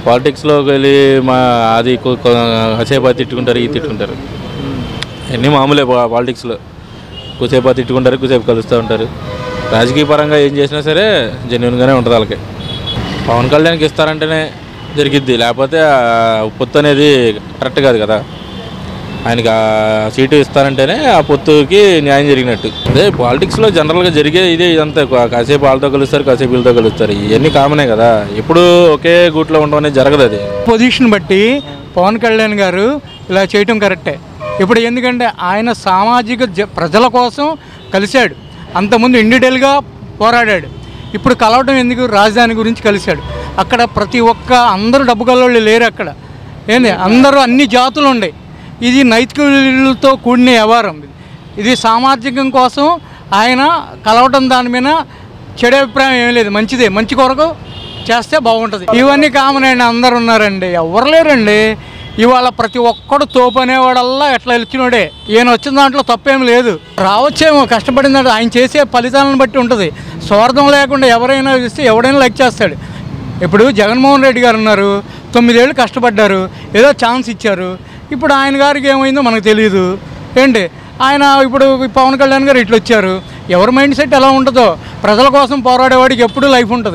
పాలిటిక్స్లోకి వెళ్ళి మా అది కొ- కొ- కాసేపు అది తిట్టుకుంటారు ఇది తిట్టుకుంటారు అన్నీ మామూలే పా- పాలిటిక్స్లో కొద్దిసేపు అది తిట్టుకుంటారు కొద్దిసేపు కలుస్తూ ఉంటారు రాజకీయ పరంగా ఏం చేసినా సరే జెన్యున్గానే ఉంటుంది వాళ్ళకి పవన్ కళ్యాణ్కి ఇస్తారంటేనే జరిగిద్ది లేకపోతే ఆ పొత్తు అనేది కరెక్ట్ కాదు కదా ఆయనకి ఆ సీటు ఇస్తారంటేనే ఆ పొత్తుకి న్యాయం జరిగినట్టు అదే పాలిటిక్స్లో జనరల్గా జరిగే ఇదే ఇదంతా కా- కాసేపు వాళ్ళతో కలుస్తారు కాసేపు వీళ్ళతో కలుస్తారు ఇవన్నీ కామనే కదా ఎప్పుడు ఒకే గూట్లో ఉండడం అనేది జరగదు అది పొజిషన్ బట్టి పవన్ కళ్యాణ్ గారు ఇలా చేయటం కరెక్టే ఇప్పుడు ఎందుకంటే ఆయన సామాజిక జ ప్రజల కోసం కలిశాడు అంతకుముందు ఇండివిజువల్గా పోరాడాడు ఇప్పుడు కలవటం ఎందుకు రాజధాని గురించి కలిశాడు అక్కడ ప్రతి ఒక్క అందరూ డబ్బు కల్లోళ్ళు లేరు అక్కడ ఏంది అందరూ అన్ని జాతులు ఉన్నాయి ఇది నైతిక విలువలతో కూడిన వ్యవహారం ఇది. ఇది సామాజికం కోసం ఆయన కలవటం దాని మీద చెడు అభిప్రాయం ఏమీ లేదు మంచిదే మంచి కొరకు చేస్తే బాగుంటుంది ఇవన్నీ కామన్ అండి అందరు ఉన్నారండి ఎవరు లేరండి ఇవాళ ప్రతి ఒక్కడు తోపు అనేవాడల్లా ఎట్లా వచ్చినోడే ఈయన వచ్చిన దాంట్లో తప్పేం లేదు రావచ్చేమో కష్టపడిన దాంట్లో ఆయన చేసే ఫలితాలను బట్టి ఉంటుంది స్వార్థం లేకుండా ఎవరైనా ఇస్తే ఎవడైనా లైక్ చేస్తాడు ఇప్పుడు జగన్మోహన్ రెడ్డి గారు ఉన్నారు తొమ్మిదేళ్ళు కష్టపడ్డారు ఏదో ఛాన్స్ ఇచ్చారు ఇప్పుడు ఆయన గారికి ఏమైందో మనకు తెలియదు ఏంటి ఆయన ఇప్పుడు పవన్ కళ్యాణ్ గారు ఇట్లా వచ్చారు ఎవరి మైండ్ సెట్ ఎలా ఉంటుందో ప్రజల కోసం పోరాడేవాడికి ఎప్పుడూ లైఫ్ ఉంటుంది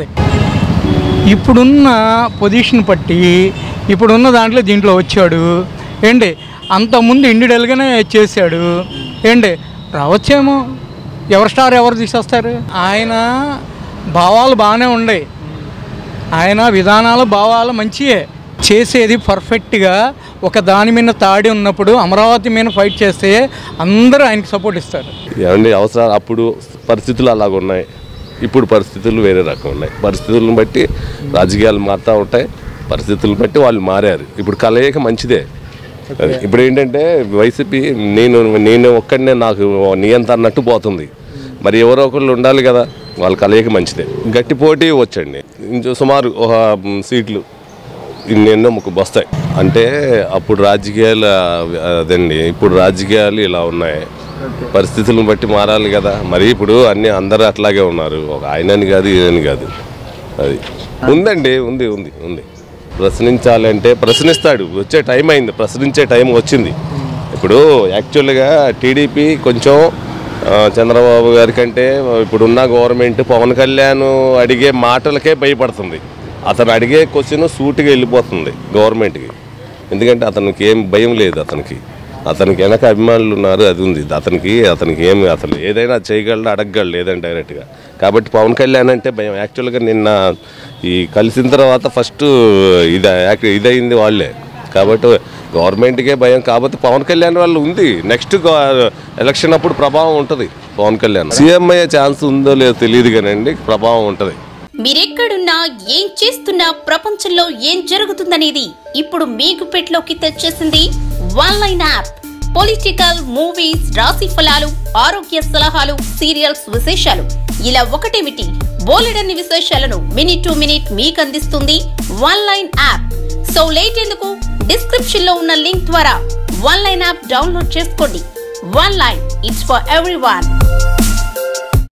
ఇప్పుడున్న పొజిషన్ బట్టి ఇప్పుడున్న దాంట్లో దీంట్లో వచ్చాడు ఏంటి అంతకుముందు ఇండివిజువల్గానే చేశాడు ఏంటి రావచ్చేమో ఎవరి స్టార్ ఎవరు తీసేస్తారు ఆయన భావాలు బాగానే ఉన్నాయి ఆయన విధానాలు భావాలు మంచియే చేసేది పర్ఫెక్ట్గా ఒక దాని మీద తాడి ఉన్నప్పుడు అమరావతి మీద ఫైట్ చేస్తే అందరూ ఆయనకి సపోర్ట్ ఇస్తారు ఏమండి అవసరాలు అప్పుడు పరిస్థితులు అలాగ ఉన్నాయి ఇప్పుడు పరిస్థితులు వేరే రకం ఉన్నాయి పరిస్థితులను బట్టి రాజకీయాలు మారుతూ ఉంటాయి పరిస్థితులను బట్టి వాళ్ళు మారారు ఇప్పుడు కలయిక మంచిదే అది ఇప్పుడు ఏంటంటే వైసీపీ నేను నేను ఒక్కడనే నాకు నియంత అన్నట్టు పోతుంది మరి ఎవరో ఒకళ్ళు ఉండాలి కదా వాళ్ళ కలయిక మంచిదే గట్టి పోటీ వచ్చండి ఇంచు సుమారు ఒక మ్, సీట్లు ఎన్నెన్నో ముక్కు వస్తాయి అంటే అప్పుడు రాజకీయాలు ఆ, అదండి ఇప్పుడు రాజకీయాలు ఇలా ఉన్నాయి పరిస్థితులను బట్టి మారాలి కదా మరి ఇప్పుడు అన్ని అందరూ అట్లాగే ఉన్నారు ఒక ఆయనని కాదు ఈయనని కాదు అది ఉందండి ఉంది ఉంది ఉంది ప్రశ్నించాలంటే ప్రశ్నిస్తాడు వచ్చే టైం అయింది ప్రశ్నించే టైం వచ్చింది ఇప్పుడు యాక్చువల్గా టీడీపీ కొంచెం ఆ, చంద్రబాబు గారి కంటే ఇప్పుడున్న గవర్నమెంట్ పవన్ కళ్యాణ్ అడిగే మాటలకే భయపడుతుంది అతను అడిగే క్వశ్చన్ సూటిగా వెళ్ళిపోతుంది గవర్నమెంట్కి ఎందుకంటే అతనికి ఏం భయం లేదు అతనికి అతనికి వెనక అభిమానులు ఉన్నారు అది ఉంది అతనికి అతనికి ఏమి అసలు ఏదైనా చేయగలడు అడగగలడు ఏదైనా డైరెక్ట్గా కాబట్టి పవన్ కళ్యాణ్ అంటే భయం యాక్చువల్గా నిన్న ఈ కలిసిన తర్వాత ఫస్ట్ ఇది యాక్- ఇదయింది వాళ్ళే కాబట్టి గవర్నమెంట్కే భయం కాబట్టి పవన్ కళ్యాణ్ వాళ్ళు ఉంది నెక్స్ట్ ఎలక్షన్ అప్పుడు ప్రభావం ఉంటుంది పవన్ కళ్యాణ్ సీఎం అయ్యే ఛాన్స్ ఉందో లేదో తెలియదు కానండి ప్రభావం ఉంటుంది మీరెక్కడున్నా ఏం చేస్తున్నా ప్రపంచంలో ఏం జరుగుతుందనేది ఇప్పుడు మీకు పెట్లోకి తెచ్చేసింది one line app political movies రాశి ఫలాలు ఆరోగ్య సలహాలు సీరియల్స్ విశేషాలు ఇలా ఒకటేమిటి బోలెడన్ని విశేషాలను మినిట్ టు మినిట్ మీకు అందిస్తుంది one line app so late ఎందుకు డిస్క్రిప్షన్ లో ఉన్న లింక్ ద్వారా వన్ లైన్ యాప్ డౌన్లోడ్ చేసుకోండి one line it's for every